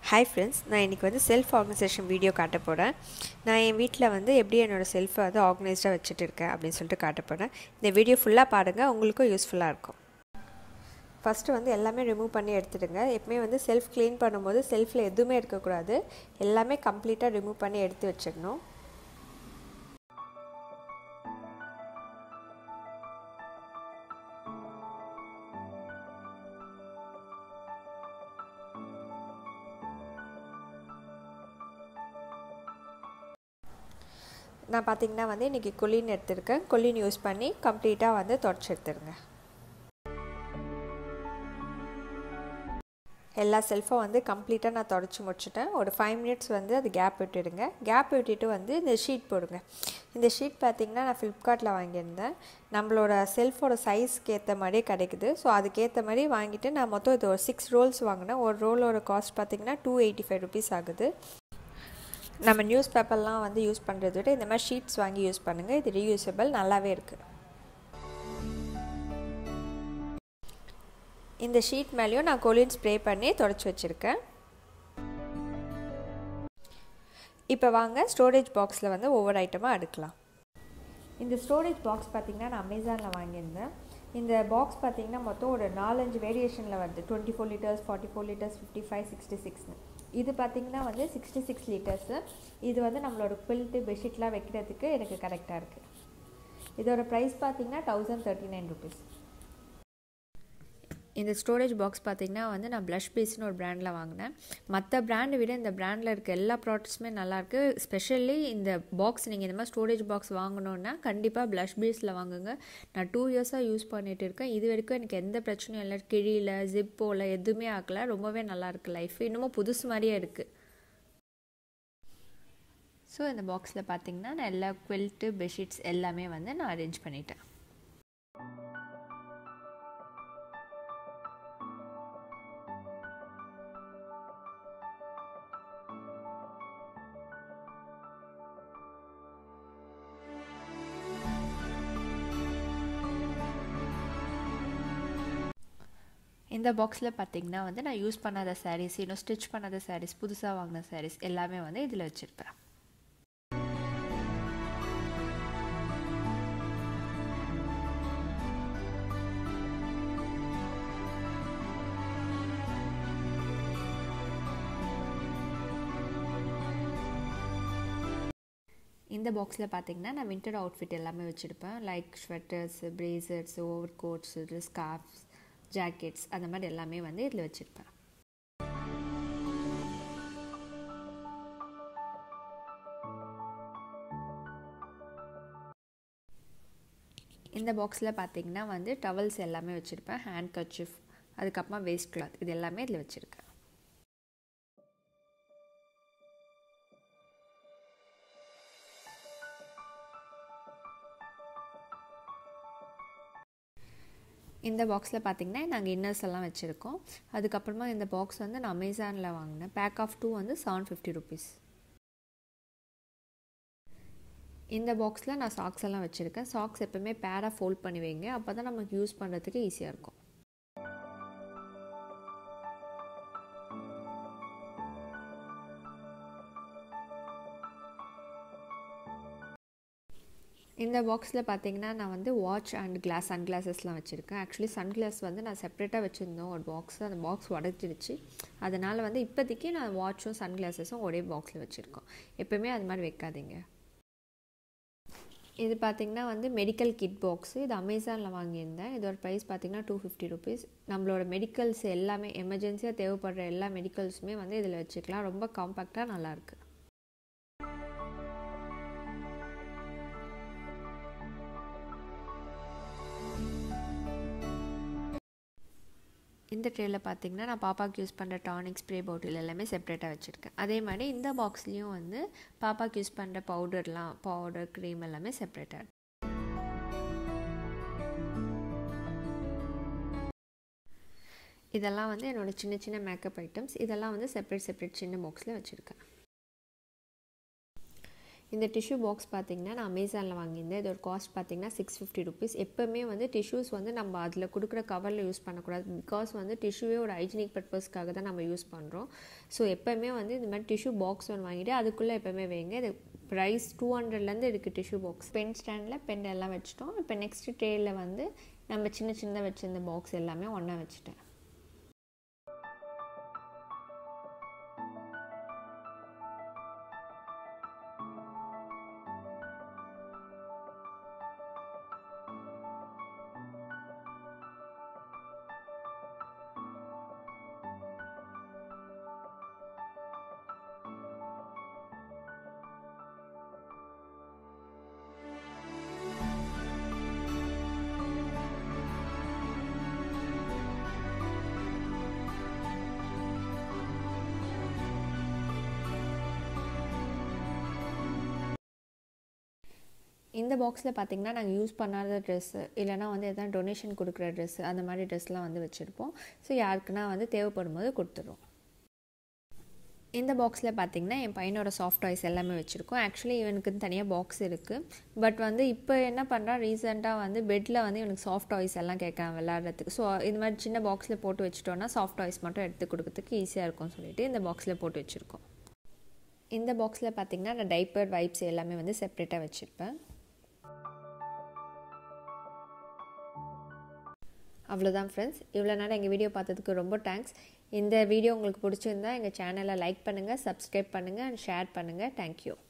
hi friends நான் இன்றைக்கி வந்து செல்ஃப் ஆர்கனைசேஷன் வீடியோ காட்ட போகிறேன் நான் என் வீட்டில் வந்து எப்படி என்னோடய செல்ஃபை வந்து ஆர்கனைஸ்டாக வச்சுட்டு இருக்கேன் அப்படின்னு சொல்லிட்டு காட்ட போகிறேன் இந்த வீடியோ ஃபுல்லாக பாருங்கள் உங்களுக்கும் யூஸ்ஃபுல்லாக இருக்கும் ஃபஸ்ட்டு வந்து எல்லாமே ரிமூவ் பண்ணி எடுத்துடுங்க எப்பவுமே வந்து செல்ஃப் க்ளீன் பண்ணும்போது செல்ஃபில் எதுவுமே இருக்கக்கூடாது எல்லாமே கம்ப்ளீட்டாக ரிமூவ் பண்ணி எடுத்து வச்சிடணும் நான் பார்த்திங்கன்னா வந்து இன்றைக்கி கொல்லின் எடுத்திருக்கேன் கொல்லின் யூஸ் பண்ணி கம்ப்ளீட்டாக வந்து தொடச்சி எடுத்துருங்க எல்லா செல்ஃபும் வந்து கம்ப்ளீட்டாக நான் தொடச்சி முடிச்சிட்டேன் ஒரு ஃபைவ் மினிட்ஸ் வந்து அது கேப் விட்டுடுங்க கேப் விட்டுட்டு வந்து இந்த ஷீட் போடுங்க இந்த ஷீட் பார்த்திங்கன்னா நான் ஃப்ளிப்கார்ட்டில் வாங்கியிருந்தேன் நம்மளோட செல்ஃபோட சைஸ்க்கு ஏற்ற மாதிரியே கிடைக்குது ஸோ அதுக்கேற்ற மாதிரி வாங்கிட்டு நான் மொத்தம் இது ஒரு சிக்ஸ் ரோல்ஸ் வாங்கினேன் ஒரு ரோலோட காஸ்ட் பார்த்திங்கன்னா டூ எயிட்டி ஃபைவ் ருபீஸ் ஆகுது நம்ம நியூஸ் பேப்பர்லாம் வந்து யூஸ் பண்ணுறத விட இந்த மாதிரி ஷீட்ஸ் வாங்கி யூஸ் பண்ணுங்கள் இது ரீயூசபிள் நல்லாவே இருக்குது இந்த ஷீட் மேலேயும் நான் கொலின் ஸ்ப்ரே பண்ணி தொடச்சி வச்சுருக்கேன் இப்போ வாங்க ஸ்டோரேஜ் பாக்ஸில் வந்து ஒவ்வொரு ஐட்டமாக அடுக்கலாம் இந்த ஸ்டோரேஜ் பாக்ஸ் பார்த்திங்கன்னா நான் அமேசானில் வாங்கியிருந்தேன் இந்த பாக்ஸ் பார்த்திங்கன்னா மொத்தம் ஒரு நாலஞ்சு வேரியேஷனில் வருது twenty four litres forty four litres fifty five sixty சிக்ஸ்னு இது பார்த்திங்கன்னா வந்து சிக்ஸ்டி சிக்ஸ் லிட்டர்ஸு இது வந்து நம்மளோட பில்ட்டு பெட்ஷீட்லாம் வைக்கிறதுக்கு எனக்கு கரெக்டாக இருக்குது இதோட ப்ரைஸ் பார்த்திங்கன்னா தௌசண்ட் தேர்ட்டி நைன் ருபீஸ் இந்த ஸ்டோரேஜ் பாக்ஸ் பார்த்திங்கன்னா வந்து நான் ப்ளஷ் பேஸ்னு ஒரு ப்ராண்டில் வாங்கினேன் மற்ற ப்ராண்டை விட இந்த ப்ராண்டில் இருக்க எல்லா ப்ராடக்ட்ஸுமே நல்லாயிருக்கு ஸ்பெஷலி இந்த பாக்ஸ் நீங்கள் இந்த மாதிரி ஸ்டோரேஜ் பாக்ஸ் வாங்கணுன்னா கண்டிப்பாக ப்ளஷ் பேஸில் வாங்குங்க நான் டூ இயர்ஸாக யூஸ் பண்ணிகிட்டு இருக்கேன் இது வரைக்கும் எனக்கு எந்த பிரச்சனையும் இல்லை கிழியில் ஜிப்போவில் எதுவுமே ஆகலை ரொம்பவே நல்லாயிருக்கு லைஃப் இன்னமும் புதுசு மாதிரியே இருக்குது ஸோ இந்த பாக்ஸில் பார்த்திங்கன்னா நான் எல்லா குவெல்ட்டு பெட்ஷீட்ஸ் எல்லாமே வந்து நான் அரேஞ்ச் பண்ணிட்டேன் இந்த பாக்ஸில் பார்த்திங்கன்னா வந்து நான் யூஸ் பண்ணாத சாரீஸ் இன்னும் ஸ்டிச் பண்ணாத சாரீஸ் புதுசாக வாங்கின சாரீஸ் எல்லாமே வந்து இதில் வச்சுருப்பேன் இந்த பாக்ஸில் பார்த்தீங்கன்னா நான் வின்டர் அவுட்ஃபிட் எல்லாமே வச்சுருப்பேன் like sweaters blazers overcoats scarfs jackets அந்த மாதிரி எல்லாமே வந்து இதில் வச்சுருப்பேன் இந்த பாக்ஸில் பார்த்தீங்கன்னா வந்து டவல்ஸ் எல்லாமே வச்சுருப்பேன் ஹேண்ட் கர்ச்சிஃப் அதுக்கப்புறமா வேஸ்ட் கிளாத் இது எல்லாமே இதில் வச்சுருக்கேன் இந்த பாக்ஸில் பார்த்திங்கன்னா நாங்கள் இன்னர்ஸ் எல்லாம் வச்சுருக்கோம் அதுக்கப்புறமா இந்த பாக்ஸ் வந்து நான் அமேசானில் வாங்கினேன் பேக் ஆஃப் டூ வந்து செவன் ஃபிஃப்டி ருபீஸ் இந்த பாக்ஸில் நான் சாக்ஸ் எல்லாம் வச்சுருக்கேன் சாக்ஸ் எப்போவுமே பேராக ஃபோல்ட் பண்ணி வைங்க அப்போ தான் நமக்கு யூஸ் பண்ணுறதுக்கு ஈஸியாக இருக்கும் இந்த பாக்ஸில் பார்த்தீங்கன்னா நான் வந்து வாட்ச் அண்ட் கிளாஸ் சன் கிளாஸஸ்லாம் வச்சுருக்கேன் ஆக்சுவலி சன் கிளாஸ் வந்து நான் செப்பரேட்டாக வச்சுருந்தோம் ஒரு பாக்ஸ் அந்த பாக்ஸ் உடச்சிடுச்சு அதனால் வந்து இப்போதைக்கு நான் வாட்சும் சன் கிளாஸஸும் ஒரே பாக்ஸில் வச்சுருக்கோம் எப்போயுமே அது மாதிரி வைக்காதீங்க இது பார்த்திங்கன்னா வந்து மெடிக்கல் கிட் பாக்ஸு இது அமேசானில் வாங்கியிருந்தேன் இதோட ப்ரைஸ் பார்த்திங்கன்னா டூ ஃபிஃப்டி ருபீஸ் நம்மளோட மெடிக்கல்ஸ் எல்லாமே எமர்ஜென்சியாக தேவைப்படுற எல்லா மெடிக்கல்ஸுமே வந்து இதில் வச்சுக்கலாம் ரொம்ப காம்பேக்டாக நல்லாயிருக்கு இந்த ட்ரேயில் பார்த்தீங்கன்னா நான் பாப்பாவுக்கு யூஸ் பண்ணுற டானிக் ஸ்ப்ரே பாட்டில் எல்லாமே செப்பரேட்டாக வச்சுருக்கேன் அதே மாதிரி இந்த பாக்ஸ்லேயும் வந்து பாப்பாவுக்கு யூஸ் பண்ணுற பவுடர்லாம் பவுடர் க்ரீம் எல்லாமே செப்பரேட்டாக இதெல்லாம் வந்து என்னோடய சின்ன சின்ன மேக்கப் ஐட்டம்ஸ் இதெல்லாம் வந்து செப்பரேட் செப்பரேட் சின்ன பாக்ஸில் வச்சுருக்கேன் இந்த டிஷ்யூ பாக்ஸ் பார்த்திங்கன்னா நான் அமேசானில் வாங்கியிருந்தேன் இதோட காஸ்ட் பார்த்திங்கன்னா சிக்ஸ் ஃபிஃப்டி ருபீஸ் எப்போவுமே வந்து டிஷ்யூஸ் வந்து நம்ம அதில் கொடுக்குற கவரில் யூஸ் பண்ணக்கூடாது பிகாஸ் வந்து டிஷ்யூவே ஒரு ஹைஜினிக் பர்பஸ்க்காக தான் நம்ம யூஸ் பண்ணுறோம் ஸோ எப்போவுமே வந்து இந்த மாதிரி டிஷ்யூ பாக்ஸ் ஒன்று வாங்கிட்டு அதுக்குள்ளே எப்போவுமே வைங்க இது ப்ரைஸ் டூ ஹண்ட்ரட்லேருந்து இருக்குது டிஷ்யூ பாக்ஸ் பென் ஸ்டாண்டில் பென் எல்லாம் வச்சுட்டோம் இப்போ நெக்ஸ்ட் ட்ரேயில் வந்து நம்ம சின்ன சின்னதாக வச்சுருந்த பாக்ஸ் எல்லாமே ஒன்றா வச்சுட்டேன் இந்த பாக்ஸில் பார்த்திங்கன்னா நாங்கள் யூஸ் பண்ணாத ட்ரெஸ்ஸு இல்லைனா வந்து எதாவது டொனேஷன் கொடுக்குற ட்ரெஸ்ஸு அந்த மாதிரி ட்ரெஸ்லாம் வந்து வச்சுருப்போம் ஸோ யாருக்குன்னா வந்து தேவைப்படும் போது கொடுத்துருவோம் இந்த பாக்ஸில் பார்த்திங்கன்னா என் பையனோட சாஃப்ட் டாய்ஸ் எல்லாமே வச்சுருக்கோம் ஆக்சுவலி இவனுக்குன்னு தனியாக பாக்ஸ் இருக்குது பட் வந்து இப்போ என்ன பண்ணுறான் ரீசெண்டாக வந்து பெட்டில் வந்து இவனுக்கு சாஃப்ட் டாய்ஸ் எல்லாம் கேட்குறான் விளையாடுறதுக்கு ஸோ இது மாதிரி சின்ன பாக்ஸில் போட்டு வச்சுட்டோன்னா சாஃப்ட் டாய்ஸ் மட்டும் எடுத்து கொடுக்கறதுக்கு ஈஸியாக இருக்கும்னு சொல்லிட்டு இந்த பாக்ஸில் போட்டு வச்சுருக்கோம் இந்த பாக்ஸில் பார்த்திங்கன்னா நான் டைப்பர் வைப்ஸ் எல்லாமே வந்து செப்ரேட்டாக வச்சுருப்பேன் அவ்வளோதான் ஃப்ரெண்ட்ஸ் இவ்வளோ நேரம் எங்கள் வீடியோ பார்த்ததுக்கு ரொம்ப தேங்க்ஸ் இந்த வீடியோ உங்களுக்கு பிடிச்சிருந்தா எங்கள் சேனலை லைக் பண்ணுங்கள் சப்ஸ்கிரைப் பண்ணுங்கள் அண்ட் ஷேர் பண்ணுங்கள் தேங்க்யூ